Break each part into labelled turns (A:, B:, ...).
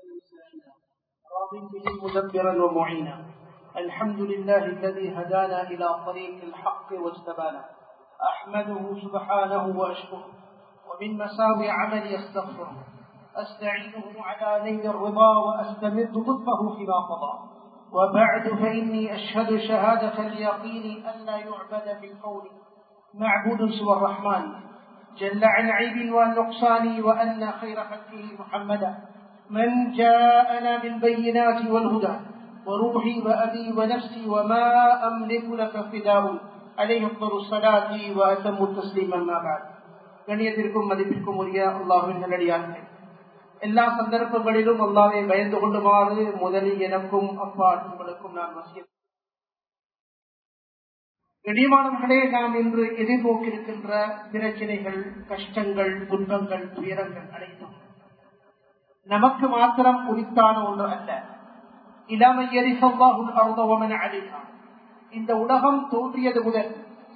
A: راض به مدبرا ومعينا الحمد لله الذي هدانا إلى طريق الحق واجتبانا أحمده سبحانه وأشكره ومن مساوي عملي استغفره أستعينه على نيل الرضا وأستمد لطفه فيما قضى وبعد فإني أشهد شهادة اليقين أن لا يعبد في الكون معبود سوى الرحمن جل عن عيب والنقصان وأن خير خلقه محمدا من جاءنا بالبينات والهدى وروحي وأبي ونفسي وما أملك لك فداء عليه أفضل الصلاة وأتم التسليم ما بعد கண்ணியத்திற்கும் மதிப்பிற்கும் உரிய அல்லாஹின் நல்லடியார்கள் எல்லா சந்தர்ப்பங்களிலும் அல்லாவை பயந்து கொள்ளுமாறு முதலில் எனக்கும் அப்பா உங்களுக்கும் நான் வசிய கண்ணியமானவர்களே நாம் இன்று எதிர்நோக்கியிருக்கின்ற பிரச்சனைகள் கஷ்டங்கள் துன்பங்கள் துயரங்கள் அனைத்தும் நமக்கு மாத்திரம் உரித்தான ஒன்று அல்ல இளமை எரிசல்லாஹுல் அருந்தவமன அழினான் இந்த உலகம் தோன்றியது முதல்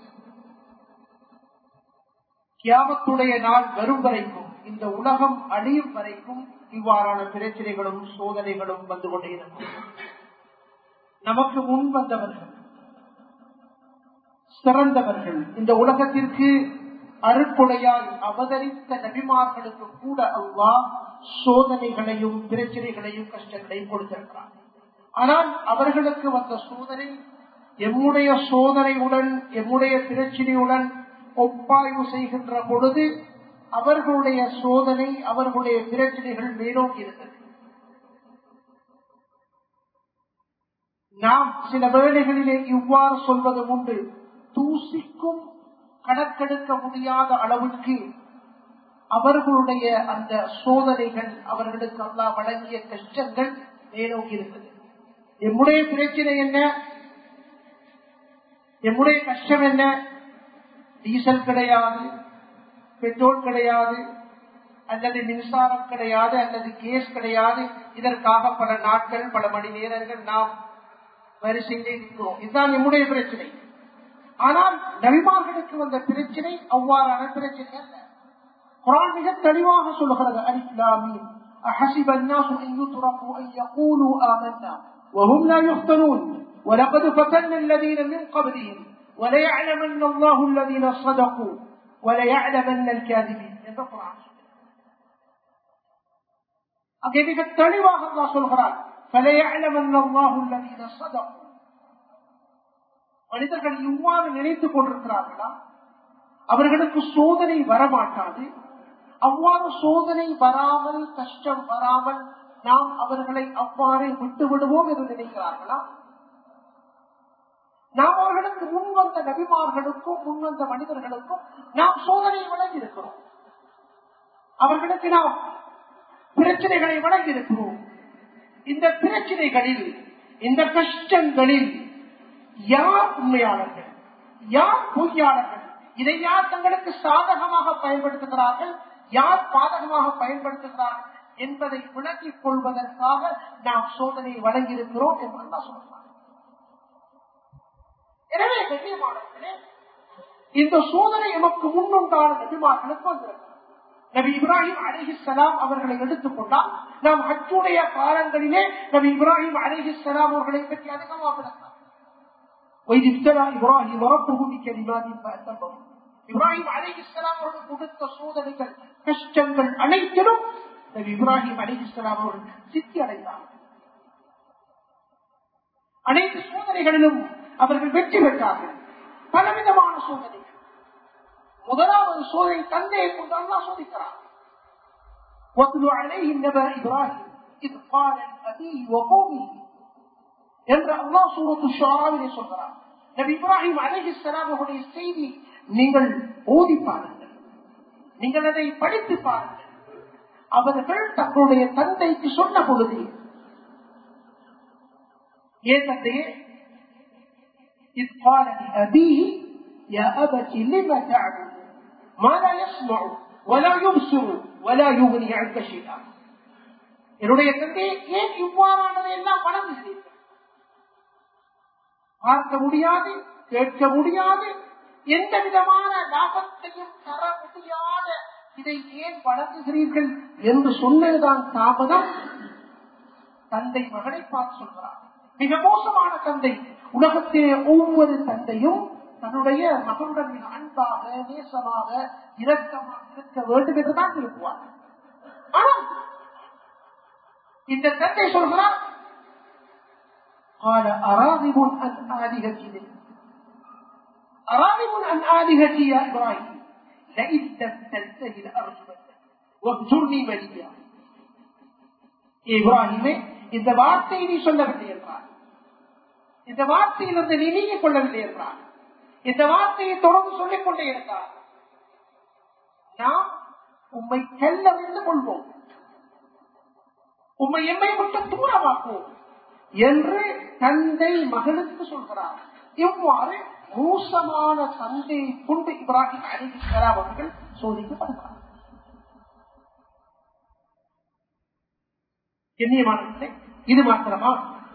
A: கியாமத்துடைய நாள் வரும் வரைக்கும் இந்த உலகம் அழியும் வரைக்கும் இவ்வாறான பிரச்சனைகளும் சோதனைகளும் வந்து கொண்டே இருக்கும் நமக்கு முன் வந்தவர்கள் சிறந்தவர்கள் இந்த உலகத்திற்கு அருக்குடையால் அவதரித்த நபிமார்களுக்கு கூட அவ்வா சோதனைகளையும் பிரச்சனைகளையும் கஷ்டங்களையும் கொடுத்திருக்கிறார் ஆனால் அவர்களுக்கு வந்த சோதனை எம்முடைய சோதனையுடன் எம்முடைய பிரச்சனையுடன் ஒப்பாய்வு செய்கின்ற பொழுது அவர்களுடைய சோதனை அவர்களுடைய பிரச்சனைகள் மேலோங்கி இருந்தது நாம் சில வேளைகளிலே இவ்வாறு சொல்வது உண்டு தூசிக்கும் கணக்கெடுக்க முடியாத அளவுக்கு அவர்களுடைய அந்த சோதனைகள் அவர்களுக்கு அல்லா வழங்கிய கஷ்டங்கள் மேலோங்கி இருந்தது எம்முடைய பிரச்சனை என்ன எம்முடைய கஷ்டம் என்ன டீசல் கிடையாது பெட்ரோல் கிடையாது அல்லது மின்சாரம் கிடையாது அல்லது கேஸ் கிடையாது இதற்காக பல நாட்கள் பல மணி நேரங்கள் நாம் வரிசையிலே இருக்கிறோம் இதுதான் நம்முடைய பிரச்சனை ஆனால் நபிமார்களுக்கு வந்த பிரச்சனை அவ்வாறான பிரச்சனை அல்ல குரான் மிக தெளிவாக சொல்லுகிறது அலிஸ்லாமி أحسب الناس أن يتركوا أن يقولوا آمنا وهم لا يفتنون ولقد فتنا الذين من قبلهم وليعلمن الله الذين صدقوا وليعلمن الكاذبين என்ற குரான் அங்கே மிக தெளிவாக அல்லாஹ் சொல்கிறார் فليعلمن الله الذين صدقوا மனிதர்கள் இவ்வாறு நினைத்துக் கொண்டிருக்கிறார்களா அவர்களுக்கு சோதனை வரமாட்டாது அவ்வாறு சோதனை வராமல் கஷ்டம் வராமல் நாம் அவர்களை அவ்வாறே விட்டு விடுவோம் என்று நினைக்கிறார்களா நாம் அவர்களுக்கு முன் வந்த நபிமார்களுக்கும் முன் வந்த மனிதர்களுக்கும் நாம் சோதனையை வழங்கி இருக்கிறோம் அவர்களுக்கு நாம் பிரச்சனைகளை வழங்கி இருக்கிறோம் இந்த பிரச்சனைகளில் இந்த கஷ்டங்களில் யார் உண்மையாளர்கள் யார் பொய்யாளர்கள் இதை யார் தங்களுக்கு சாதகமாக பயன்படுத்துகிறார்கள் யார் பாதகமாக பயன்படுத்துகிறார்கள் என்பதை விளக்கிக் கொள்வதற்காக நாம் சோதனையை வழங்கியிருக்கிறோம் என்று தான் சொல்றாங்க எனவே கண்ணியமானவர்களே இந்த சோதனை எமக்கு முன்னுண்டான நபிமார்களுக்கு வந்திருக்கிறது நபி இப்ராஹிம் அலிஹிஸ்லாம் அவர்களை எடுத்துக்கொண்டால் நாம் ஹஜ்ஜுடைய காலங்களிலே நபி இப்ராஹிம் அலிஹிஸ்லாம் அவர்களை பற்றி அதிகமாக இருக்கிறார் இப்ராஹிம் இப்ராஹிம் அலிஹிஸ்லாம் அவர்கள் கொடுத்த சோதனைகள் கஷ்டங்கள் அனைத்திலும் நபி இப்ராஹிம் அலிஹிஸ்லாம் அவர்கள் சித்தி அடைந்தார்கள் அனைத்து சோதனைகளிலும் அவர்கள் வெற்றி பெற்றார்கள் பலவிதமான சோதனைகள் முதலாவது சோதனை தந்தையை கொண்டு அல்லா சோதிக்கிறார் وَاتْلُ عَلَيْهِمْ نَبَأَ إِبْرَاهِيمَ إِذْ قَالَ لِأَبِيهِ وَقَوْمِهِ என்று அல்லாஹ் சூரத்து ஷாராவிலே சொல்கிறார் நபி இப்ராஹிம் அலைஹிஸ்ஸலாம் அவருடைய செய்தி நீங்கள் ஓதி பாருங்கள் நீங்கள் அதை படித்து பாருங்கள் அவர்கள் தங்களுடைய தந்தைக்கு சொன்ன பொழுது ஏன் தந்தையே إذ قال لأبيه يا أبت لم تعبد ما لا يسمع ولا يبصر ولا يغني عنك شيئا என்னுடைய தந்தையை ஏன் இவ்வாறானதை எல்லாம் வணங்குகிறீர்கள் பார்க்க முடியாது கேட்க முடியாது எந்த விதமான லாபத்தையும் தர முடியாத இதை ஏன் வழங்குகிறீர்கள் என்று சொன்னதுதான் தாமதம் தந்தை மகனை பார்த்து சொல்கிறார் மிக மோசமான தந்தை உலகத்திலே ஒவ்வொரு தந்தையும் தன்னுடைய மகனுடன் மிக அன்பாக நேசமாக இரக்கமாக இருக்க வேண்டும் என்றுதான் விரும்புவார் ஆனால் இந்த தந்தை சொல்கிறார் قال أراغب عن آلهتي أراغب عن آلهتي يا إبراهيم لئن لم تنتهي لأرجمنك واهجرني مليا இப்ராஹிமே இந்த வார்த்தையை நீ சொல்லவில்லை என்றார் இந்த வார்த்தையிலிருந்து நீ நீங்கிக் கொள்ளவில்லை என்றார் இந்த வார்த்தையை தொடர்ந்து சொல்லிக் கொண்டே இருந்தார் நாம் உம்மை செல்ல விட்டு கொள்வோம் உம்மை எம்மை விட்டு தூரமாக்குவோம் என்று தந்தை மகனுக்கு சொல்கிறார் இவ்வாறு மோசமான தந்தையை கொண்டு இப்ராஹிம் அலிகலாம் அவர்கள் சோதிக்கப்படுகிறார் கண்ணியமானவர்களே இது மாத்திரமா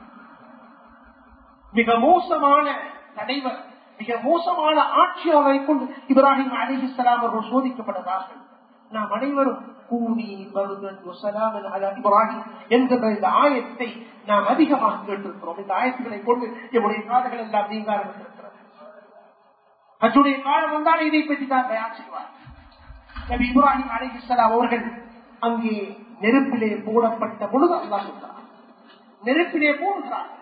A: மிக மோசமான தலைவர் மிக மோசமான ஆட்சியாளரை கொண்டு இப்ராஹிம் அலிஹிஸ்லாம் அவர்கள் சோதிக்கப்படுகிறார்கள் நாம் அனைவரும் கூனி பருதன் வசலாமன் அலா இப்ராஹிம் என்கிற இந்த ஆயத்தை நாம் அதிகமாக கேட்டிருக்கிறோம் இந்த ஆயத்துக்களை கொண்டு என்னுடைய காதுகள் எல்லாம் நீங்க ஆரம்பித்திருக்கிறது அச்சுடைய காலம் வந்தால் இதை பற்றி தான் தயார் செய்வார் நபி இப்ராஹிம் அலிஹிஸ்லாம் அவர்கள் அங்கே நெருப்பிலே போடப்பட்ட பொழுது அல்லா சொல்றார் நெருப்பிலே போடுகிறார்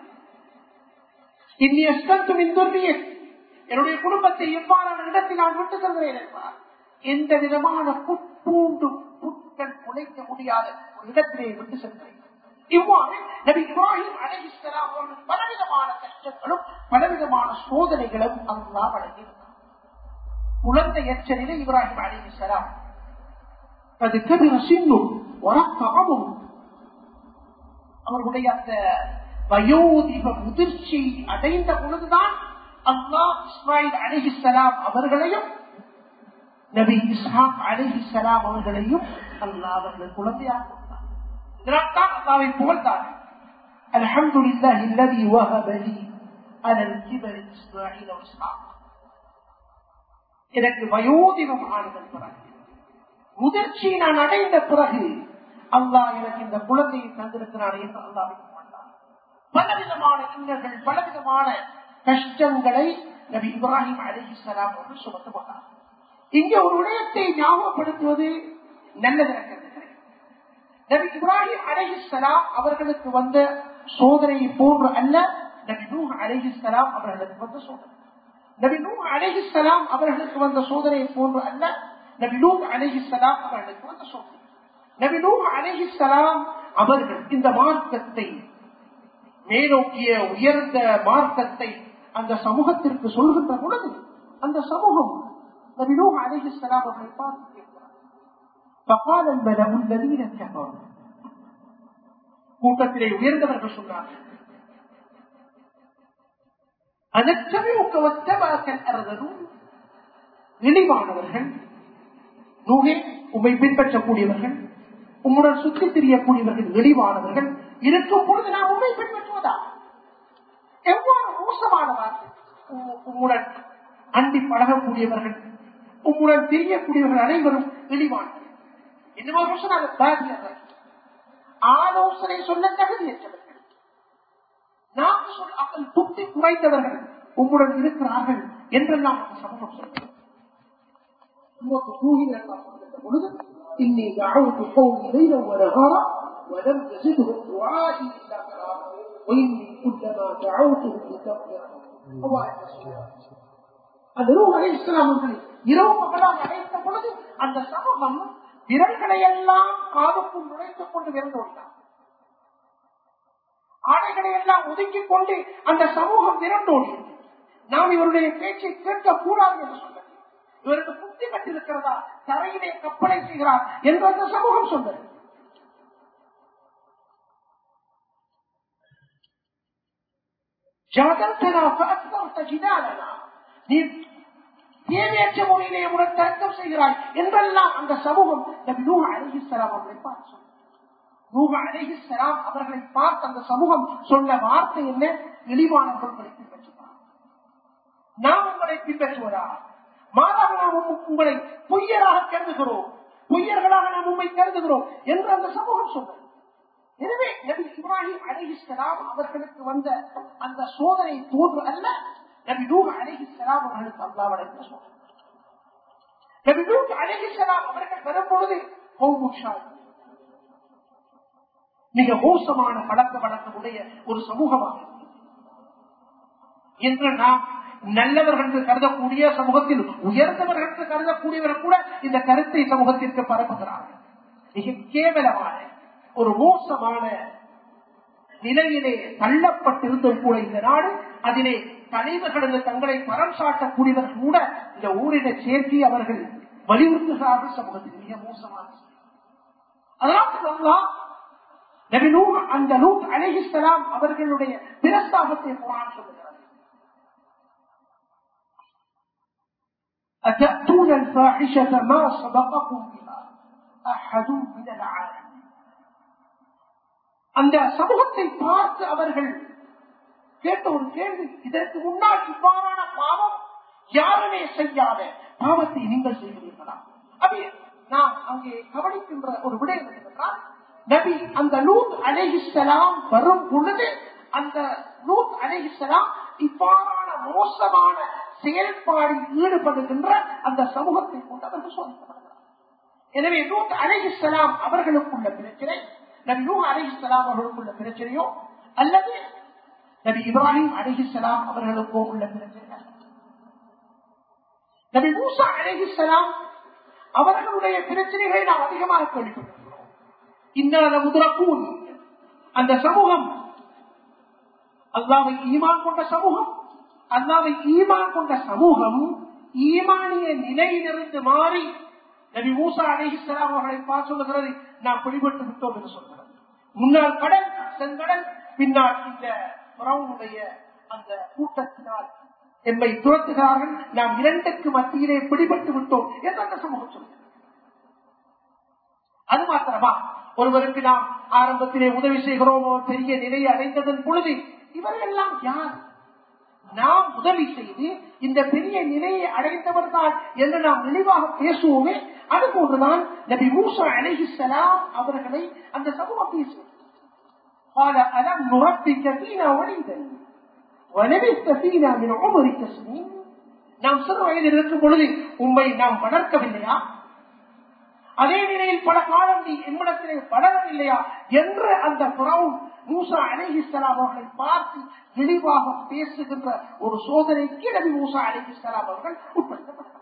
A: இன்னி அஸ்தந்தும் இந்துர்வியை என்னுடைய குடும்பத்தை எவ்வாறான இடத்தில் நான் விட்டு செல்கிறேன் என்றார் எந்த விதமான புட்பூண்டு புட்கள் உழைக்க முடியாத ஒரு இடத்திலே விட்டு செல்கிறேன் இவ்வாறு நபி இப்ராஹிம் அலைஹிஸ்ஸலாம் அவர்கள் பலவிதமான கஷ்டங்களும் பலவிதமான சோதனைகளும் அல்லா வழங்கியிருந்தார் குழந்தை எச்சரிலே இப்ராஹிம் அலைஹிஸ்ஸலாம் அது கபிர சின்னும் உறக்கமும் அவர்களுடைய அந்த வயோதிக முதிர்ச்சி அடைந்த பொழுதுதான் அல்லாஹ் இஸ்மாயில் அலிஹிசலாம் அவர்களையும் நபி இஸ்ஹாக் அலிஹிசலாம் அவர்களையும் அல்லாஹ் அவர்கள் குழந்தையாக கொடுத்தார் இதனால்தான் அல்லாவை புகழ்ந்தார் الحمد لله الذي وهب لي على الكبر اسماعيل واسحاق எனக்கு வயோதிகம் ஆனதன் பிறகு முதிர்ச்சி நான் அடைந்த பிறகு அல்லாஹ் எனக்கு இந்த குழந்தையை தந்திருக்கிறார் என்று அல்லாஹ் பலவிதமான இன்னர்கள் பலவிதமான கஷ்டங்களை நபி இப்ராஹிம் அலிஹிசலாம் அவர்கள் சுமத்து போனார் இங்கே ஒரு விடயத்தை ஞாபகப்படுத்துவது நல்லது நபி இப்ராஹிம் அலிஹிசலாம் அவர்களுக்கு வந்த சோதனையை போன்று அல்ல நபி நூ அலிஹிசலாம் அவர்களுக்கு வந்த சோதனை நபி நூ அலிஹிசலாம் அவர்களுக்கு வந்த சோதனையை போன்று அல்ல நபி நூ அலிஹிசலாம் அவர்களுக்கு வந்த சோதனை நபி நூ அலிஹிசலாம் அவர்கள் இந்த மார்க்கத்தை மேலோக்கிய உயர்ந்த மார்க்கத்தை அந்த சமூகத்திற்கு சொல்கின்ற பொழுது அந்த சமூகம் நபிலோக அலிஹிஸ்லாம் அவர்களை பார்த்து கேட்கிறார் கூட்டத்திலே உயர்ந்தவர்கள் சொன்னார்கள் இழிவானவர்கள் நூகே உண்மை பின்பற்றக்கூடியவர்கள் உம்முடன் சுற்றி திரியக்கூடியவர்கள் இழிவானவர்கள் இருக்கும் பொழுது நான் உண்மை பின்பற்றுவதா எவ்வாறு மோசமானவர்கள் உம்முடன் அண்டி பழகக்கூடியவர்கள் உம்முடன் தெரியக்கூடியவர்கள் அனைவரும் இழிவானவர்கள் இன்னும் சொன்னாங்க ஆலோசனை சொல்ல தகுதியற்றவர்கள் நாம் சொல் அவர்கள் புத்தி குறைந்தவர்கள் உம்முடன் இருக்கிறார்கள் என்றெல்லாம் நம்ம சமூகம் சொல்கிறோம் பொழுது إني دعوت قومي ليلا ونهارا ولم يزدهم دعائي إلا فرارا وإني كلما دعوتهم لتغفر அந்த ரூ அலை இஸ்லாம் இரவு மக்களாக அழைத்த பொழுது அந்த சமூகம் விரல்களை எல்லாம் காதுக்குள் நுழைத்துக் கொண்டு விரண்டோடினார் ஆடைகளை எல்லாம் ஒதுக்கிக் கொண்டு அந்த சமூகம் விரண்டோடியது நாம் இவருடைய பேச்சை கேட்க கூடாது என்று சொன்னது இவருக்கு புத்தி கட்டிருக்கிறதா தரையிலே கப்பலை செய்கிறார் என்று அந்த சமூகம் சொன்னது தேவையற்ற முறையிலே உடன் தர்க்கம் செய்கிறாய் என்றெல்லாம் அந்த சமூகம் அழகிஸ்லாம் அவர்களை பார்த்து நூக அழகிஸ்லாம் அவர்களை பார்த்து அந்த சமூகம் சொன்ன வார்த்தை என்ன இழிவான பொருட்களை பின்பற்றுவார் நாம் உங்களை பின்பற்றுவதா மாறாக நாம் உங்களை பொய்யராக கருதுகிறோம் பொய்யர்களாக நாம் உண்மை கருதுகிறோம் என்று அந்த சமூகம் சொன்னது எனவே நபி இப்ராஹிம் அலைஹிஸ்ஸலாம் அவர்களுக்கு வந்த அந்த சோதனை தோன்று அல்ல நபி நூஹ் அலைஹிஸ்ஸலாம் அவர்களுக்கு அல்லாஹ் வழங்கிய சோதனை நபி நூஹ் அலைஹிஸ்ஸலாம் அவர்கள் வரும் பொழுது கௌமுஷால் மிக மோசமான பழக்க வழக்கமுடைய ஒரு சமூகமாக இன்று நாம் நல்லவர்கள் என்று கருதக்கூடிய சமூகத்தில் உயர்ந்தவர்கள் என்று கருதக்கூடியவர் கூட இந்த கருத்தை சமூகத்திற்கு பரப்புகிறார்கள் மிக கேவலமான ஒரு மோசமான நிலையிலே தள்ளப்பட்டிருந்தும் கூட இந்த நாடு அதிலே தலைவர்கள் என்று தங்களை பரம் சாட்டக்கூடியவர்கள் கூட இந்த ஊரினை சேர்த்தி அவர்கள் வலியுறுத்துகிறார்கள் சமூகத்தில் மிக மோசமான அதனால் நபி நூஹ் அந்த லூத் அலைஹிஸ்ஸலாம் அவர்களுடைய பிரஸ்தாபத்தை குரான் சொல்லுகிறது أتأتون الفاحشة ما سبقكم بها أحد من العالمين அந்த சமூகத்தை பார்த்து அவர்கள் கேட்ட ஒரு கேள்வி இதற்கு முன்னால் இவ்வாறான பாவம் யாருமே செய்யாத பாவத்தை நீங்கள் செய்கிறீர்களா அது நாம் அங்கே கவனிக்கின்ற ஒரு விடயம் என்னவென்றால் நபி அந்த லூத் அலைஹிஸ்ஸலாம் வரும் பொழுது அந்த லூத் அலைஹிஸ்ஸலாம் இவ்வாறான மோசமான செயல்பாடில் ஈடுபடுகின்ற அந்த சமூகத்தை கொண்டு அவர்கள் சோதிக்கப்படுகிறார் எனவே லூத் அலைஹிஸ்ஸலாம் அவர்களுக்குள்ள பிரச்சனை நபி நூ அலைஹிஸ்ஸலாம் அவர்களுக்குள்ள பிரச்சனையோ அல்லது நபி இப்ராஹிம் அலைஹிஸ்ஸலாம் அவர்களுக்கோ உள்ள பிரச்சனை அல்ல. நபி மூசா அலைஹிஸ்ஸலாம் அவர்களுடைய பிரச்சனைகளை நாம் அதிகமாக கேள்விப்பட்டிருக்கிறோம் இன்னால முதலக்கூன் அந்த சமூகம் அல்லாவை ஈமான் கொண்ட சமூகம் அல்லாவை ஈமான் கொண்ட சமூகம் ஈமானிய நிலையிலிருந்து மாறி நபி மூசா அலிஹிஸ்லாம் அவர்களை பார்த்து சொல்லுகிறது நாம் பிடிபட்டு விட்டோம் என்று சொல்கிறது முன்னால் கடல் செங்கடல் பின்னால் இந்த புறவுடைய அந்த கூட்டத்தினால் எம்மை துரத்துகிறார்கள் நாம் இரண்டுக்கு மத்தியிலே பிடிபட்டு விட்டோம் என்று அந்த சமூகம் சொல்கிறது அது மாத்திரமா ஒருவருக்கு நாம் ஆரம்பத்திலே உதவி செய்கிறோமோ பெரிய நிலையை அடைந்ததன் பொழுது இவரெல்லாம் யார் நாம் உதவி செய்து இந்த பெரிய நிலையை அடைந்தவர் தான் என்று நாம் நினைவாக பேசுவோமே அது போன்றுதான் நபி மூசா அலைஹிஸ்ஸலாம் அவர்களை அந்த சமூகம் பேசுவோம் قال ألم نربك فينا وليدا ولبثت فينا من عمرك سنين நாம் சிறு வயதில் இருக்கும் பொழுது உண்மை நாம் வளர்க்கவில்லையா அதே நிலையில் பல காலம் நீ என்னிடத்திலே வளரவில்லையா என்று அந்த புறவும் மூசா அலிஹிஸ்லாம் அவர்களை பார்த்து தெளிவாக பேசுகின்ற ஒரு சோதனைக்கு நபி மூசா அலிஹிஸ்லாம் அவர்கள் உட்படுத்தப்பட்டார்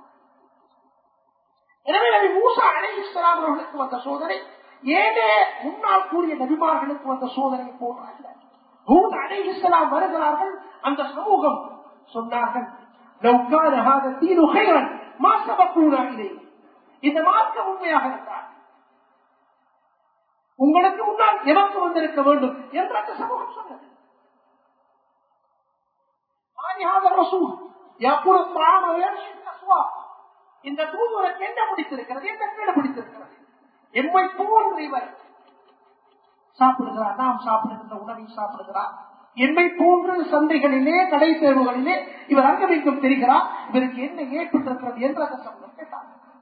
A: எனவே நபி மூசா அலிஹிஸ்லாம் அவர்களுக்கு வந்த சோதனை ஏனே முன்னால் கூறிய நபிமார்களுக்கு வந்த சோதனை போன்ற மூன்று அலிஹிஸ்லாம் வருகிறார்கள் அந்த சமூகம் சொன்னார்கள் لو كان هذا الدين خيرا ما سبقونا اليه இந்த மார்க்கம் உண்மையாக இருந்தால் உங்களுக்கு முன்னால் எமக்கு வந்திருக்க வேண்டும் என்று அந்த சமூகம் சொன்னது இந்த தூதுவருக்கு என்ன பிடித்திருக்கிறது என்ன கீழே பிடித்திருக்கிறது எம்மை போன்ற இவர் சாப்பிடுகிறார் நாம் சாப்பிடுகின்ற உணவை சாப்பிடுகிறார் எம்மை போன்ற சந்தைகளிலே கடை தேர்வுகளிலே இவர் அங்கமிக்கும் தெரிகிறார் இவருக்கு என்ன ஏற்பட்டிருக்கிறது என்று அந்த சமூகம் கேட்டார்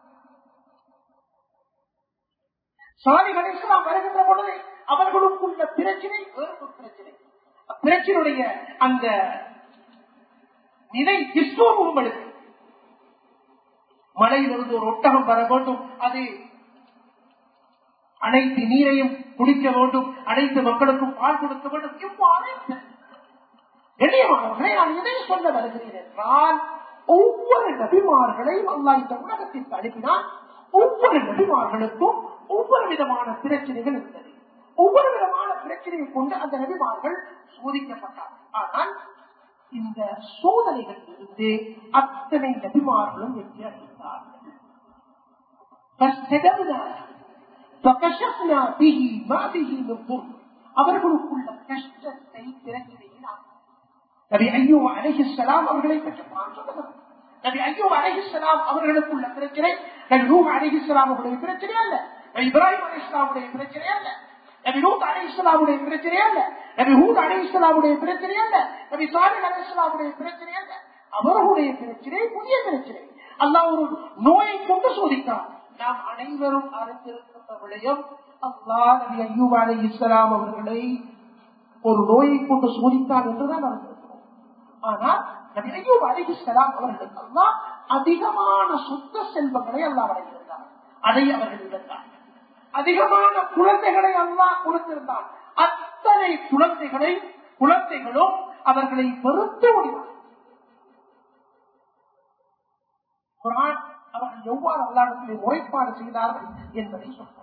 A: சாலிகள் இஸ்லாம் வருகின்ற பொழுது அவர்களுக்குள்ள பிரச்சனை வேறு பிரச்சனை பிரச்சனையுடைய அந்த நிலை விஸ்வமுகம் எடுத்து மலையிலிருந்து ஒரு ஒட்டகம் வர வேண்டும் அது அனைத்து நீரையும் குடிக்க வேண்டும் அனைத்து மக்களுக்கும் பால் கொடுக்க வேண்டும் இவ்வாறு எளியமானவர்களை நான் இதை சொல்ல வருகிறேன் என்றால் ஒவ்வொரு நபிமார்களையும் அல்லா இந்த உலகத்திற்கு அனுப்பினால் ஒவ்வொரு நபிமார்களுக்கும் ஒவ்வொரு விதமான பிரச்சனைகள் இருந்தது ஒவ்வொரு விதமான பிரச்சனையை கொண்டு அந்த நபிமார்கள் சோதிக்கப்பட்டார்கள் ஆனால் இந்த சோதனைகள் இருந்து அத்தனை நபிமார்களும் வெற்றி அடைந்தார்கள் அவர்களுக்குள்ள கஷ்டத்தை பிரச்சனையினால் நபி ஐயோ அலைஹிஸ்லாம் அவர்களை பற்றி சொல்லுகிறார் நபி ஐயோ அலைஹிஸ்லாம் அவர்களுக்குள்ள பிரச்சனை நபி ரூஹ் அலைஹிஸ்லாம் அவருடைய பிரச்சனை அல்ல நபி இப்ராஹிம் அலி இஸ்லாமுடைய பிரச்சனை அல்ல நபி லூத் அலி இஸ்லாமுடைய பிரச்சனை அல்ல நபி ஹூத் அலி இஸ்லாமுடைய பிரச்சனை அல்ல நபி சாலின் அலி இஸ்லாமுடைய பிரச்சனை அல்ல அவர்களுடைய பிரச்சனை புதிய பிரச்சனை அல்லாஹ் ஒரு நோயை கொண்டு சோதித்தார் நாம் அனைவரும் அறிந்திருக்கின்ற விடயம் அல்லா நபி ஐயூப் அலி இஸ்லாம் அவர்களை ஒரு நோயை கொண்டு சோதித்தான் என்றுதான் அறிந்திருக்கிறோம் ஆனால் நபி ஐயூப் அலி இஸ்லாம் அவர்களுக்கு அல்லா அதிகமான சொந்த செல்வங்களை அல்லா வழங்கியிருந்தார் அதை அவர்கள் இழந்தார் அதிகமான குழந்தைகளை அல்லா கொடுத்திருந்தார் அத்தனை குழந்தைகளை குழந்தைகளும் அவர்களை வெறுத்து ஓடினார் குரான் அவர்கள் எவ்வாறு அல்லாடத்திலே முறைப்பாடு செய்தார்கள் என்பதை சொன்னார்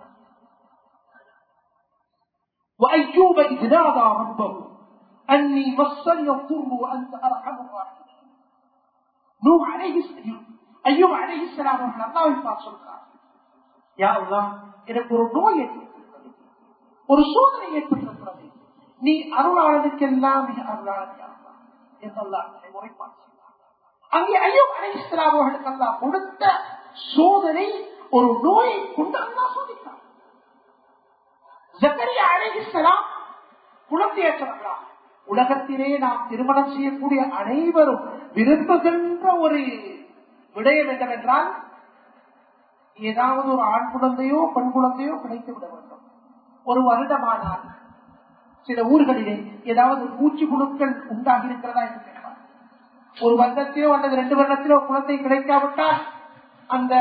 A: وأيوب إذ نادى ربه أني مسني الضر وأنت أرحم الراحمين نوح عليه السلام أيوب عليه السلام அவர்கள் அல்லாஹ்வை பார்த்து சொல்கிறார் யா அல்லாஹ் எனக்கு ஒரு நோய் ஏற்பட்டிருக்கிறது ஒரு சோதனை ஏற்பட்டிருக்கிறது நீ அருளாளனுக்கெல்லாம் மிக அருளாளன் யா அல்லாஹ் என்று அல்லாஹ் முறைப்பாடு செய்தார் அங்கே ஐயோப் அலைஹிஸ்ஸலாம் அவர்களுக்கு அல்லாஹ் கொடுத்த சோதனை ஒரு நோயை கொண்டு அல்லாஹ் சோதித்தார் ஜக்கரியா அலைஹிஸ்ஸலாம் குழந்தையற்றவர்களா உலகத்திலே நாம் திருமணம் செய்யக்கூடிய அனைவரும் விரும்புகின்ற ஒரு விடயம் என்னவென்றால் ஏதாவது ஒரு ஆண் குழந்தையோ பெண் குழந்தையோ கிடைத்து விட வேண்டும் ஒரு வருடமானால் சில ஊர்களிலே ஏதாவது பூச்சி குழுக்கள் உண்டாகி இருக்கிறதா என்று கேட்பார் ஒரு வருடத்திலோ அல்லது ரெண்டு வருடத்திலோ குழந்தை கிடைக்காவிட்டால் அந்த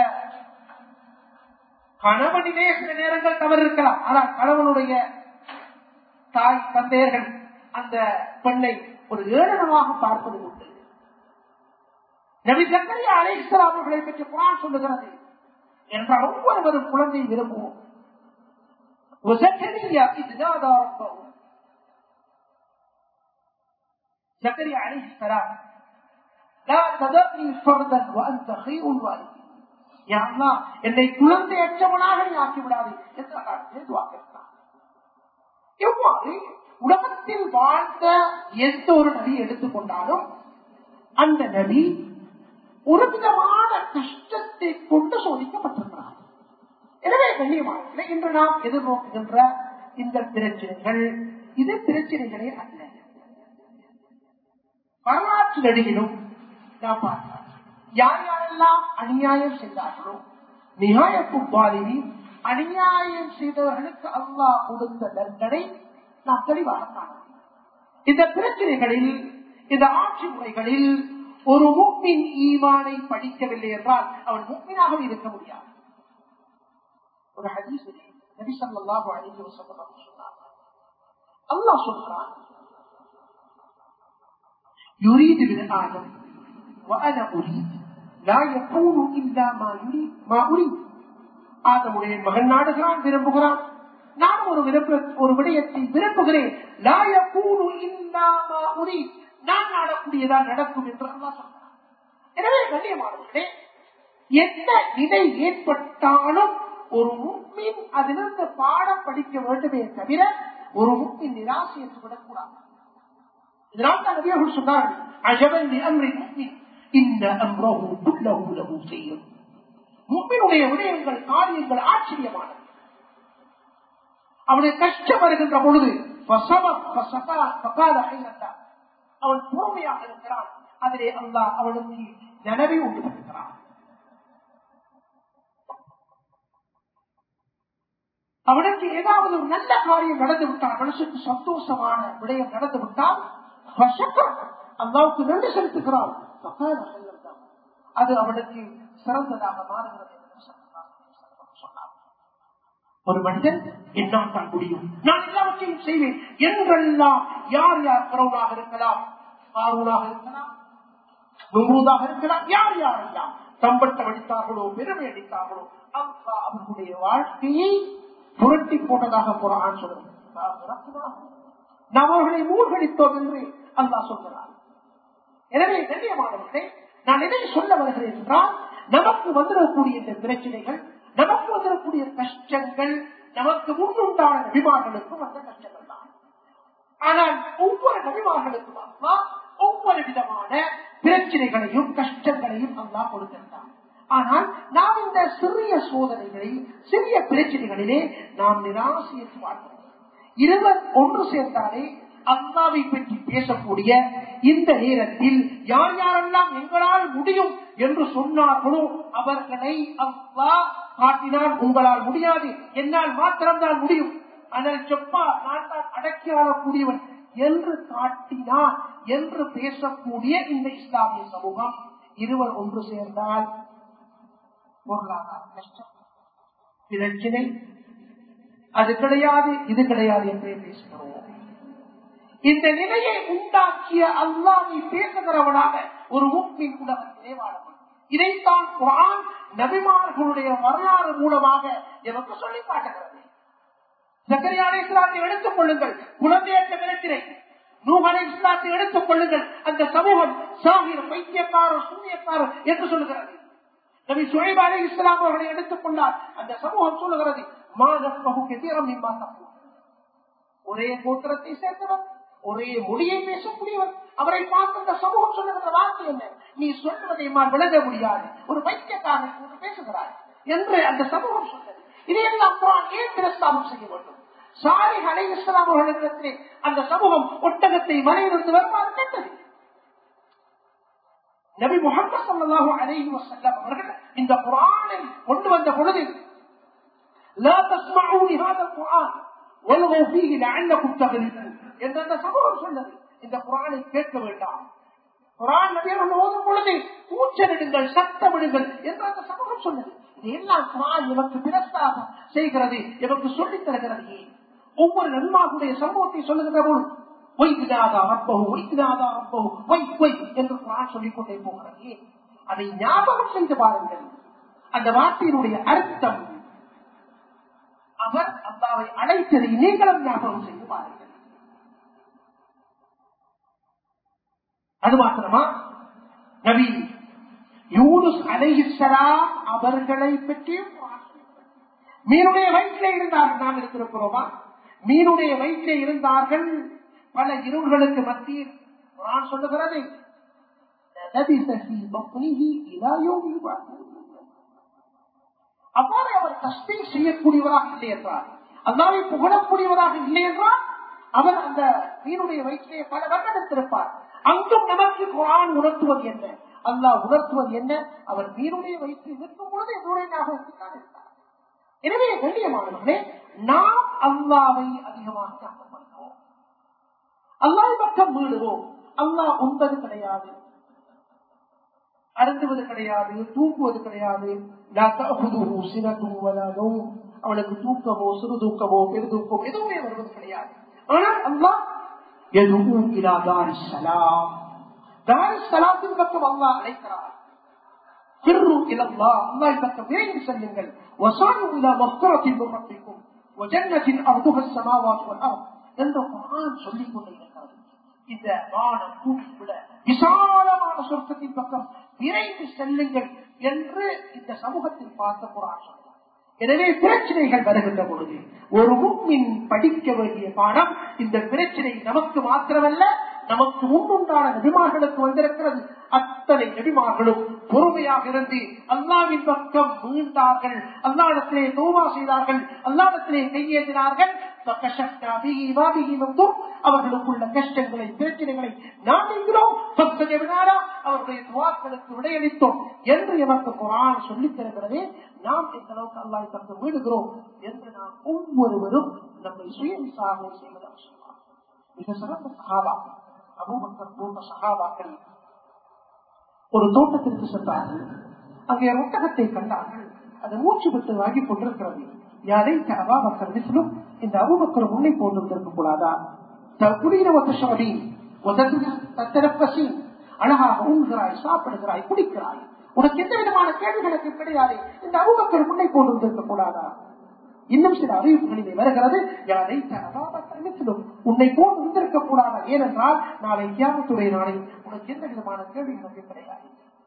A: கணவனிலே சில நேரங்கள் தவறு இருக்கலாம் ஆனால் கணவனுடைய தாய் தந்தையர்கள் அந்த பெண்ணை ஒரு ஏளனமாக பார்ப்பது உண்டு நபி சக்கரியா அலைஸ்லாம் அவர்களை பற்றி குரான் சொல்லுகிறது என்றால் ஒவ்வொருவரும் குழந்தையை விரும்புவோம் وزكريا إذ نادى ربه زكريا عليه السلام لا تذرني فردا وأنت خير الوالدين يا الله என்னை குழந்தையற்றவனாக நீ ஆக்கி விடாதே என்று எதுவாக்கிறார் எவ்வாறு உலகத்தில் வாழ்ந்த எந்த ஒரு நபி எடுத்துக்கொண்டாலும் அந்த நபி ஒரு விதமான கஷ்டத்தை கொண்டு சோதிக்கப்பட்டிருக்கிறார் எனவே கண்ணியமான இன்று நாம் எதிர்நோக்குகின்ற இந்த பிரச்சனைகள் இது பிரச்சனைகளே அல்ல வரலாற்று நடிகிலும் நாம் பார்க்கலாம் யார் யாரெல்லாம் அநியாயம் செய்தார்களோ நியாய குப்பாலினி அநியாயம் செய்தவர்களுக்கு அல்லாஹ் கொடுத்த தண்டனை நாம் தெளிவாக காணலாம் இந்த பிரச்சனைகளில் இந்த ஆட்சி முறைகளில் ஒரு முக்மின் ஈமானை படிக்கவில்லை என்றால் அவன் முக்மினாக இருக்க முடியாது ஒரு ஹதீஸ் நபி ஸல்லல்லாஹு அலைஹி வஸல்லம் சொன்னார் அல்லாஹ் சொல்றான் يريد ابن آدم وأنا أريد لا يكون إلا ما يريد ما أريد ஆதமுடைய மகன் நாடுகிறான் விரும்புகிறான் நான் ஒரு விருப்ப ஒரு விடயத்தை விரும்புகிறேன் லாயக்கூடு இல்லாமா உரி நான் நாடக்கூடியதா நடக்கும் என்று அல்லா சொல்றான் எனவே கண்ணியமானவர்களே எந்த நிலை ஏற்பட்டாலும் ஒரு முக்மின் அதிலிருந்து பாடம் படிக்க வேண்டுமே தவிர ஒரு முக்மின் நிராசை ஏற்படக்கூடாது இதனால் தான் நபியர்கள் சொன்னார்கள் அஜபன் அம்ரி முக்மின் இந்த அம்ரஹு குல்லஹு லஹு செய்யும் முக்மினுடைய விடயங்கள் காரியங்கள் ஆச்சரியமானது அவனுடைய கஷ்டம் வருகின்ற பொழுது அவன் பொறுமையாக இருக்கிறான் அதிலே அல்லா அவனுக்கு நினைவை உண்டு பண்ணுகிறான் அவனுக்கு ஏதாவது ஒரு நல்ல காரியம் நடந்து விட்டால் மனுஷனுக்கு சந்தோஷமான விடயம் நடந்து விட்டால் அல்லாவுக்கு நன்றி செலுத்துகிறான் அது அவனுக்கு சிறந்ததாக மாறுகிறது ஒரு மனிதன் என்னால் தான் முடியும் நான் எல்லாவற்றையும் செய்வேன் என்றெல்லாம் யார் யார் பிறவாக இருக்கலாம் ஆர்வலாக இருக்கலாம் நுகூதாக இருக்கலாம் யார் யாரெல்லாம் தம்பட்டம் அடித்தார்களோ பெருமை அடித்தார்களோ அல்லா அவர்களுடைய வாழ்க்கையை புரட்டி போட்டதாக குரான் சொல்லுங்கள் நாம் அவர்களை மூழ்கடித்தோம் என்று அல்லா சொல்கிறார் எனவே கண்ணியமானவர்களே நான் எதை சொல்ல வருகிறேன் என்றால் நமக்கு வந்துடக்கூடிய இந்த பிரச்சனைகள் நமக்கு வந்துடக்கூடிய கஷ்டங்கள் நமக்கு முன்னுண்டான நபிமார்களுக்கும் அந்த கஷ்டங்கள் தான் ஆனால் ஒவ்வொரு நபிமார்களுக்கும் அல்லா ஒவ்வொரு விதமான பிரச்சனைகளையும் கஷ்டங்களையும் அல்லா கொடுத்திருந்தான் ஆனால் நாம் இந்த சிறிய சோதனைகளில் சிறிய பிரச்சனைகளிலே நாம் நிராசையை பார்க்கிறோம் இருவர் ஒன்று சேர்ந்தாலே அல்லாவை பற்றி பேசக்கூடிய இந்த நேரத்தில் யார் யாரெல்லாம் எங்களால் முடியும் என்று சொன்னார்களோ அவர்களை அல்லா காட்டினால் உங்களால் முடியாது என்னால் மாத்திரம்தான் முடியும் ஆனால் செப்பா நான் தான் அடக்கி ஆளக்கூடியவன் என்று காட்டினான் என்று பேசக்கூடிய இந்த இஸ்லாமிய சமூகம் இருவர் ஒன்று சேர்ந்தால் பொருளாதார கஷ்டம் பிரச்சினை அது கிடையாது இது கிடையாது என்றே பேசுகிறோம் இந்த நிலையை உண்டாக்கிய அல்லாவை பேசுகிறவனாக ஒரு முக்மின் உலகத்திலே வாழ இதைத்தான் குரான் நபிமார்களுடைய வரலாறு மூலமாக எனக்கு சொல்லி காட்டுகிறது சக்கரியான இஸ்லாத்தை எடுத்துக் கொள்ளுங்கள் குழந்தையற்ற பிரச்சனை நூகனை இஸ்லாத்தை எடுத்துக் கொள்ளுங்கள் அந்த சமூகம் சாகிர் பைத்தியக்காரர் சூரியக்காரர் என்று சொல்லுகிறது நபி சுழைப் அலி இஸ்லாம் அவர்களை எடுத்துக் கொண்டார் அந்த சமூகம் சொல்லுகிறது மாதம் தீரம் ஒரே கோத்திரத்தை சேர்ந்தவர் ஒரே மொழியை பேசக்கூடியவர் அவரை பார்த்து அந்த சமூகம் சொல்லுகிற வார்த்தை என்ன நீ சொல்வதை விளங்க முடியாது ஒரு பைத்தியக்காரன் பேசுகிறார் என்று அந்த சமூகம் சொன்னது இதையெல்லாம் குரான் ஏன் பிரஸ்தாபம் செய்ய வேண்டும் சாரி அலை இஸ்லாம் அவர்களிடத்திலே அந்த சமூகம் ஒட்டகத்தை மலையிலிருந்து வருமாறு கேட்டது நபி முகமது சல்லாஹூ அலைஹி வசல்லம் அவர்கள் இந்த குரானை கொண்டு வந்த பொழுது لا تسمعوا لهذا القرآن والغوا فيه لعلكم تغلبون என்று அந்த சமூகம் சொன்னது இந்த குரானை கேட்க வேண்டாம் குரான் நபியர்கள் ஓதும் பொழுது கூச்சலிடுங்கள் சத்தமிடுங்கள் என்று அந்த சமூகம் சொன்னது இதெல்லாம் குரான் இவருக்கு பிரஸ்தாபம் செய்கிறது இவருக்கு சொல்லித் தருகிறது ஏன் ஒவ்வொரு நன்மாவுடைய சம்பவத்தை சொல்லுகிற போது ஒய்தினாதா ரப்பகு ஒய்தினாதா ரப்பகு ஒய் ஒய் என்று குரான் சொல்லிக் கொண்டே போகிறது ஏன் அதை ஞாபகம் செய்து பாருங்கள் அந்த வார்த்தையினுடைய அர்த்தம் அவர் அல்லாவை அழைத்ததை நீங்களும் ஞாபகம் செய்து பாருங்கள் அது மாத்திரமா நபி யூனுஸ் அலைஹிஸ்ஸலாம் அவர்களை பற்றியும் மீனுடைய வயிற்றிலே இருந்தார்கள் நாம் இருந்திருக்கிறோமா மீனுடைய வயிற்றிலே இருந்தார்கள் பல இருள்களுக்கு மத்தியில் நான் சொல்லுகிறது அவ்வாறு அவர் கஷ்டை செய்யக்கூடியவராக இல்லை என்றார் அல்லாவை புகழக்கூடியவராக இல்லை என்றால் அவர் அந்த மீனுடைய வயிற்றிலே பல வருடத்திருப்பார் அங்கும் நமக்கு குரான் உணர்த்துவது என்ன அல்லாஹ் உணர்த்துவது என்ன அவர் மீனுடைய வயிற்றில் நிற்கும் பொழுது என்னுடைய ஞாபகத்துக்காக இருந்தார் எனவே கண்ணியமானவர்களே நாம் அல்லாவை அதிகமாக ஞாபகம் பண்ணுவோம் அல்லாஹ் பக்கம் மீடுவோம் அல்லாஹ் உண்பது கிடையாது அருந்துவது கிடையாது தூக்குவது கிடையாது அவனுக்கு தூக்கமோ சிறு தூக்கமோ பெரு தூக்கமோ எதுவுமே வருவது கிடையாது ஆனால் அல்லா எதுவும் இலா தாரிசலாம் தாரிசலாத்தின் பக்கம் அல்லா அழைக்கிறார் சிறு இலல்லா அல்லாஹ் பக்கம் விரைந்து செல்லுங்கள் வசானு இலா மஸ்கரத்தின் ரப்பிக்கும் وجنة أرضها السماوات والأرض என்று குரான் சொல்லிக் கொண்டே இருக்கிறது இந்த வானம் பூமி விட விசாலமான சொர்க்கத்தின் பக்கம் விரைந்து செல்லுங்கள் என்று இந்த சமூகத்தில் பார்த்த குரான் சொல்றார் எனவே பிரச்சனைகள் வருகின்ற பொழுது ஒரு முன்மின் படிக்க வேண்டிய பாடம் இந்த பிரச்சனை நமக்கு மாத்திரமல்ல நமக்கு முன்னுண்டான நபிமார்களுக்கு வந்திருக்கிறது அத்தனை நபிமார்களும் பொறுமையாக இருந்து அல்லாவின் பக்கம் மீண்டார்கள் அல்லாடத்திலே தோமா செய்தார்கள் அல்லாடத்திலே கையேற்றினார்கள் அவர்களுக்குள்ள கஷ்டங்களை பிரச்சனைகளை நாம் என்கிறோம் அவருடைய துவாக்களுக்கு விடையளித்தோம் என்று எமக்கு குரான் சொல்லித் தருகிறதே நாம் எந்த அளவுக்கு அல்லாய் தந்து வீடுகிறோம் என்று நாம் ஒவ்வொருவரும் நம்மை சுய விசாரணை செய்வது அவசியமாக மிக சிறந்த சகாபா அபூபக்கர் போன்ற சகாபாக்கள் ஒரு தோட்டத்திற்கு சென்றார்கள் அங்கே ஒட்டகத்தை கண்டார்கள் அது மூச்சு விட்டு வாங்கி கொண்டிருக்கிறது யாரை அபாபக்கர் விசிலும் இந்த அபுபக்கர் முன்னை போன்று இருக்கக்கூடாதா குடியினவத்தி தத்திரப்பசி அழகாக உண்கிறாய் சாப்பிடுகிறாய் குடிக்கிறாய் உனக்கு எந்த விதமான கேள்விகளுக்கு கிடையாது இந்த அபுபக்கர் முன்னை போன்று இருக்கக்கூடாதா இன்னும் சில அறிவிப்புகளிலே வருகிறது யாரை உன்னை போல் இருந்திருக்க கூடாது ஏனென்றால் நாளை தியாகத்துடைய நாளை உனக்கு எந்த விதமான கேள்வி எனக்கு கிடையாது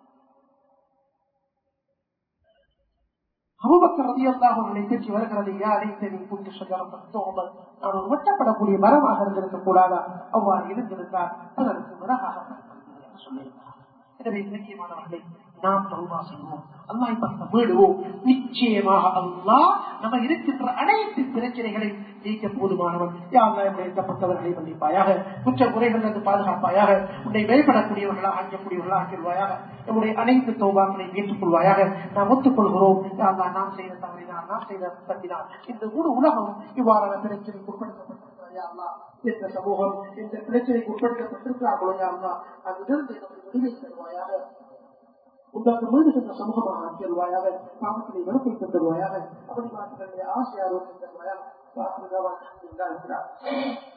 A: அபுபக்கர் ரதியல்லாஹ் அவர்களை பற்றி வருகிறது யாரை தெரி கூட்டு சொல்ல நான் ஒரு வெட்டப்படக்கூடிய மரமாக இருந்திருக்க கூடாதா அவ்வாறு இருந்திருந்தால் அதற்கு மிளகாக சொல்லியிருந்தார் எனவே முக்கியமானவர்களை நாம் தௌபா செய்வோம் அல்லாஹ் பக்கம் மீடுவோம் நிச்சயமாக அல்லாஹ் நம்ம இருக்கின்ற அனைத்து பிரச்சனைகளை நீக்க போதுமானவன் யாரெல்லாம் இழக்கப்பட்டவர்களை மன்னிப்பாயாக குற்ற குறைகள் இருந்து பாதுகாப்பாயாக உன்னை மேம்படக்கூடியவர்களாக ஆக்கக்கூடியவர்களாக ஆக்கிடுவாயாக நம்முடைய அனைத்து தௌபாக்களை ஏற்றுக்கொள்வாயாக நாம் ஒத்துக்கொள்கிறோம் யாரெல்லாம் நாம் செய்த தவறினால் நாம் செய்த தப்பினால் இந்த முழு உலகம் இவ்வாறான பிரச்சனைக்கு உட்படுத்தப்பட்டிருக்கிறது யா அல்லாஹ். எந்த சமூகம் இந்த பிரச்சனைக்கு உட்படுத்தப்பட்டிருக்கிறார்களோ யா அல்லாஹ், அதிலிருந்து நமக்கு விடுதலை தருவாயாக உண்டாக்கு மீது சென்ற சமூகமாக ஆக்கியல்வாயாக பாவத்தினை வெறுப்பை தருவாயாக அப்படி மாற்றங்களுடைய ஆசையாரோடு தருவாயாக வாக்குதாவாக இருக்கிறார்